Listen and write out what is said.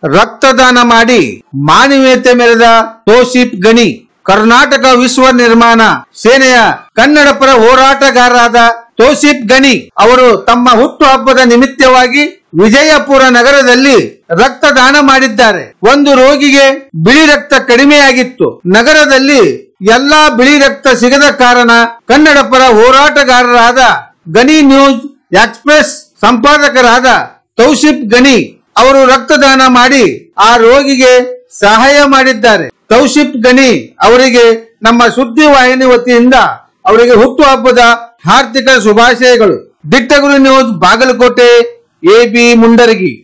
ರಕ್ತದಾನ ಮಾಡಿ ಮಾನವೀಯತೆ ಮೆರೆದ ತೋಸಿಫ್ ಗಣಿ ಕರ್ನಾಟಕ ವಿಶ್ವ ನಿರ್ಮಾಣ ಸೇನೆಯ ಕನ್ನಡ ಪರ ಹೋರಾಟಗಾರರಾದ ತೋಸಿಫ್ ಗಣಿ ಅವರು ತಮ್ಮ ಹುಟ್ಟುಹಬ್ಬದ ನಿಮಿತ್ತವಾಗಿ ವಿಜಯಪುರ ನಗರದಲ್ಲಿ ರಕ್ತದಾನ ಮಾಡಿದ್ದಾರೆ ಒಂದು ರೋಗಿಗೆ ಬಿಳಿ ರಕ್ತ ಕಡಿಮೆಯಾಗಿತ್ತು ನಗರದಲ್ಲಿ ಎಲ್ಲಾ ಬಿಳಿ ರಕ್ತ ಸಿಗದ ಕಾರಣ ಕನ್ನಡ ಪರ ಹೋರಾಟಗಾರರಾದ ಗಣಿ ನ್ಯೂಸ್ ಎಕ್ಸ್ಪ್ರೆಸ್ ಸಂಪಾದಕರಾದ ತೌಸಿಫ್ ಗಣಿ ಅವರು ರಕ್ತದಾನ ಮಾಡಿ ಆ ರೋಗಿಗೆ ಸಹಾಯ ಮಾಡಿದ್ದಾರೆ ತೌಸಿಫ್ ಗಣಿ ಅವರಿಗೆ ನಮ್ಮ ಸುದ್ದಿವಾಹಿನಿ ವತಿಯಿಂದ ಅವರಿಗೆ ಹುಟ್ಟುಹಬ್ಬದ ಹಾರ್ದಿಕ ಶುಭಾಶಯಗಳು Dittaguru news Bagalkote A B Mundargi